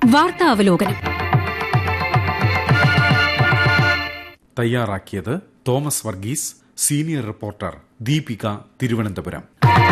വാർത്താ അവലോകനം തയ്യാറാക്കിയത് Thomas Varghese senior reporter Deepika Thiruvananthapuram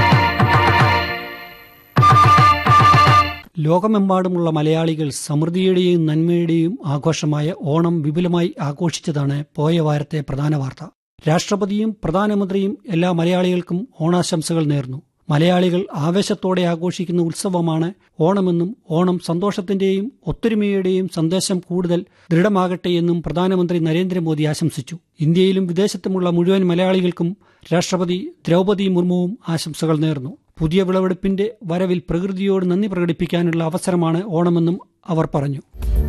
ലോകമെമ്പാടുമുള്ള മലയാളികൾ സമൃദ്ധിയുടെയും നന്മയുടെയും ആഘോഷമായ ഓണം വിപുലമായി ആഘോഷിച്ചതാണ് പോയ വാരത്തെ പ്രധാന വാർത്ത രാഷ്ട്രപതിയും പ്രധാനമന്ത്രിയും എല്ലാ മലയാളികൾക്കും ഓണാശംസകൾ നേർന്നു മലയാളികൾ ആവേശത്തോടെ ആഘോഷിക്കുന്ന ഉത്സവമാണ് ഓണമെന്നും ഓണം സന്തോഷത്തിന്റെയും ഒത്തൊരുമയുടെയും സന്ദേശം കൂടുതൽ ദൃഢമാകട്ടെ എന്നും പ്രധാനമന്ത്രി നരേന്ദ്രമോദി ആശംസിച്ചു ഇന്ത്യയിലും വിദേശത്തുമുള്ള മുഴുവൻ മലയാളികൾക്കും രാഷ്ട്രപതി ദ്രൗപദി മുർമുവും ആശംസകൾ നേർന്നു പുതിയ വിളവെടുപ്പിന്റെ വരവിൽ പ്രകൃതിയോട് നന്ദി പ്രകടിപ്പിക്കാനുള്ള അവസരമാണ് ഓണമെന്നും അവർ പറഞ്ഞു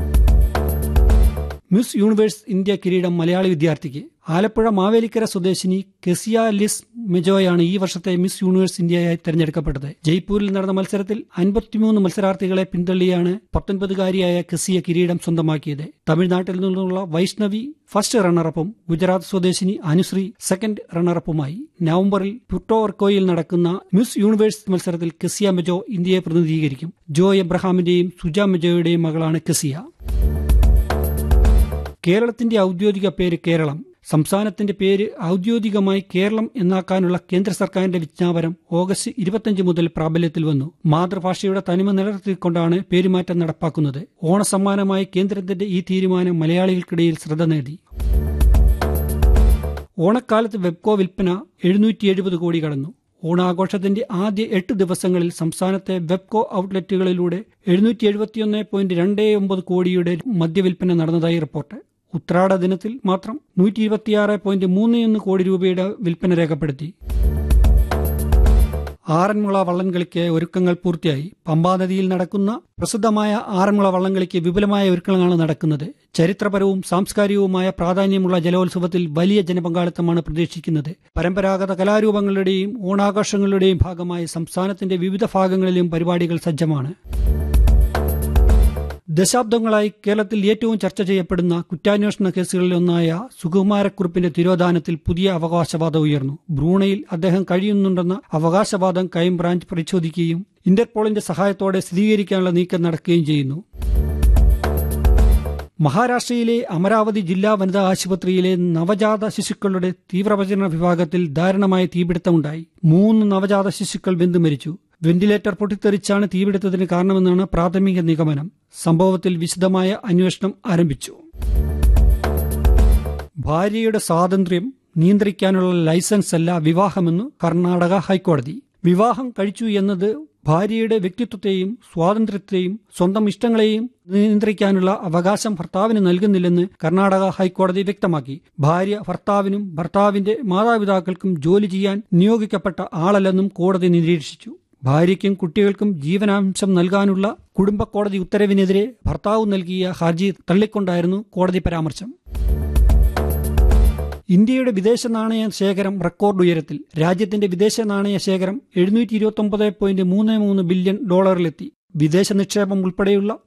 മിസ് യൂണിവേഴ്സ് ഇന്ത്യ കിരീടം മലയാളി വിദ്യാർത്ഥിക്ക് ആലപ്പുഴ മാവേലിക്കര സ്വദേശിനി കെസിയ ലിസ് മെജോയാണ് ഈ വർഷത്തെ മിസ് യൂണിവേഴ്സ് ഇന്ത്യയായി തെരഞ്ഞെടുക്കപ്പെട്ടത് ജയ്പൂരിൽ നടന്ന മത്സരത്തിൽ അൻപത്തിമൂന്ന് മത്സരാർത്ഥികളെ പിന്തള്ളിയാണ് പത്തൊൻപതുകാരിയായ കെസിയ കിരീടം സ്വന്തമാക്കിയത് തമിഴ്നാട്ടിൽ നിന്നുള്ള വൈഷ്ണവി ഫസ്റ്റ് റണ്ണറപ്പും ഗുജറാത്ത് സ്വദേശിനി അനുശ്രീ സെക്കൻഡ് റണ്ണറപ്പുമായി നവംബറിൽ പുട്ടോർക്കോയിൽ നടക്കുന്ന മിസ് യൂണിവേഴ്സ് മത്സരത്തിൽ കെസിയ മെജോ ഇന്ത്യയെ പ്രതിനിധീകരിക്കും ജോ എബ്രഹാമിന്റെയും സുജ മെജോയുടെയും മകളാണ് കെസിയ കേരളത്തിന്റെ ഔദ്യോഗിക പേര് കേരളം സംസ്ഥാനത്തിന്റെ പേര് ഔദ്യോഗികമായി കേരളം എന്നാക്കാനുള്ള കേന്ദ്ര സർക്കാരിന്റെ വിജ്ഞാപനം ഓഗസ്റ്റ് ഇരുപത്തിയഞ്ച് മുതൽ പ്രാബല്യത്തിൽ വന്നു മാതൃഭാഷയുടെ തനിമ നിലനിർത്തിക്കൊണ്ടാണ് പേരുമാറ്റം നടപ്പാക്കുന്നത് ഓണസമ്മാനമായി കേന്ദ്രത്തിന്റെ ഈ തീരുമാനം മലയാളികൾക്കിടയിൽ ശ്രദ്ധ നേടി ഓണക്കാലത്ത് വെബ്കോ വിൽപ്പന എഴുന്നൂറ്റി എഴുപത് കോടി കടന്നു ഓണാഘോഷത്തിന്റെ ആദ്യ എട്ട് ദിവസങ്ങളിൽ സംസ്ഥാനത്തെ വെബ്കോ ഔട്ട്ലെറ്റുകളിലൂടെ എഴുന്നൂറ്റി എഴുപത്തിയൊന്ന് പോയിന്റ് രണ്ട് ഒമ്പത് കോടിയുടെ മദ്യവിൽപ്പന നടന്നതായി റിപ്പോർട്ട് ഉത്രാട ദിനത്തിൽ മാത്രം നൂറ്റി ഇരുപത്തിയാറ് പോയിന്റ് മൂന്ന് ഒന്ന് കോടി രൂപയുടെ വിൽപ്പന രേഖപ്പെടുത്തി ആറന്മുള വള്ളംകളിക്ക് ഒരുക്കങ്ങൾ പൂർത്തിയായി പമ്പാനദിയിൽ നടക്കുന്ന പ്രസിദ്ധമായ ആറന്മുള വള്ളംകളിക്ക് വിപുലമായ ഒരുക്കങ്ങളാണ് നടക്കുന്നത് ചരിത്രപരവും സാംസ്കാരികവുമായ പ്രാധാന്യമുള്ള ജലോത്സവത്തിൽ വലിയ ജനപങ്കാളിത്തമാണ് പ്രതീക്ഷിക്കുന്നത് പരമ്പരാഗത കലാരൂപങ്ങളുടെയും ഓണാഘോഷങ്ങളുടെയും ഭാഗമായി സംസ്ഥാനത്തിന്റെ വിവിധ ഭാഗങ്ങളിലും പരിപാടികൾ സജ്ജമാണ് ദശാബ്ദങ്ങളായി കേരളത്തിൽ ഏറ്റവും ചർച്ച ചെയ്യപ്പെടുന്ന കുറ്റാന്വേഷണ കേസുകളിൽ ഒന്നായ സുകുമാരക്കുറിപ്പിന്റെ തിരോധാനത്തിൽ പുതിയ അവകാശവാദം ഉയർന്നു ബ്രൂണയിൽ അദ്ദേഹം കഴിയുന്നുണ്ടെന്ന അവകാശവാദം ക്രൈംബ്രാഞ്ച് പരിശോധിക്കുകയും ഇന്റർപോളിന്റെ സഹായത്തോടെ സ്ഥിരീകരിക്കാനുള്ള നീക്കം നടക്കുകയും ചെയ്യുന്നു മഹാരാഷ്ട്രയിലെ അമരാവതി ജില്ലാ വനിതാ ആശുപത്രിയിലെ നവജാത ശിശുക്കളുടെ തീവ്രപചരണ വിഭാഗത്തിൽ ദാരുണമായ തീപിടുത്തമുണ്ടായി മൂന്ന് നവജാത ശിശുക്കൾ വെന്തു മരിച്ചു വെന്റിലേറ്റർ പൊട്ടിത്തെറിച്ചാണ് തീപിടുത്തത്തിന് കാരണമെന്നാണ് പ്രാഥമിക നിഗമനം സംഭവത്തിൽ വിശദമായ അന്വേഷണം ആരംഭിച്ചു ഭാര്യയുടെ സ്വാതന്ത്ര്യം നിയന്ത്രിക്കാനുള്ള ലൈസൻസ് അല്ല വിവാഹമെന്ന് കർണാടക ഹൈക്കോടതി വിവാഹം കഴിച്ചു എന്നത് ഭാര്യയുടെ വ്യക്തിത്വത്തെയും സ്വാതന്ത്ര്യത്തെയും സ്വന്തം ഇഷ്ടങ്ങളെയും നിയന്ത്രിക്കാനുള്ള അവകാശം ഭർത്താവിന് നൽകുന്നില്ലെന്ന് കർണാടക ഹൈക്കോടതി വ്യക്തമാക്കി ഭാര്യ ഭർത്താവിനും ഭർത്താവിന്റെ മാതാപിതാക്കൾക്കും ജോലി ചെയ്യാൻ നിയോഗിക്കപ്പെട്ട ആളല്ലെന്നും കോടതി നിരീക്ഷിച്ചു ഭാര്യയ്ക്കും കുട്ടികൾക്കും ജീവനാംശം നൽകാനുള്ള കുടുംബ കോടതി ഉത്തരവിനെതിരെ ഭർത്താവ് നൽകിയ ഹർജി തള്ളിക്കൊണ്ടായിരുന്നു കോടതി പരാമർശം ഇന്ത്യയുടെ വിദേശ നാണയ ശേഖരം റെക്കോർഡ് ഉയരത്തിൽ രാജ്യത്തിന്റെ വിദേശ നാണയ ശേഖരം എഴുന്നൂറ്റി ഇരുപത്തി ഒമ്പത് പോയിന്റ് മൂന്ന് മൂന്ന് ബില്യൺ ഡോളറിലെത്തി വിദേശ നിക്ഷേപം ഉൾപ്പെടെയുള്ള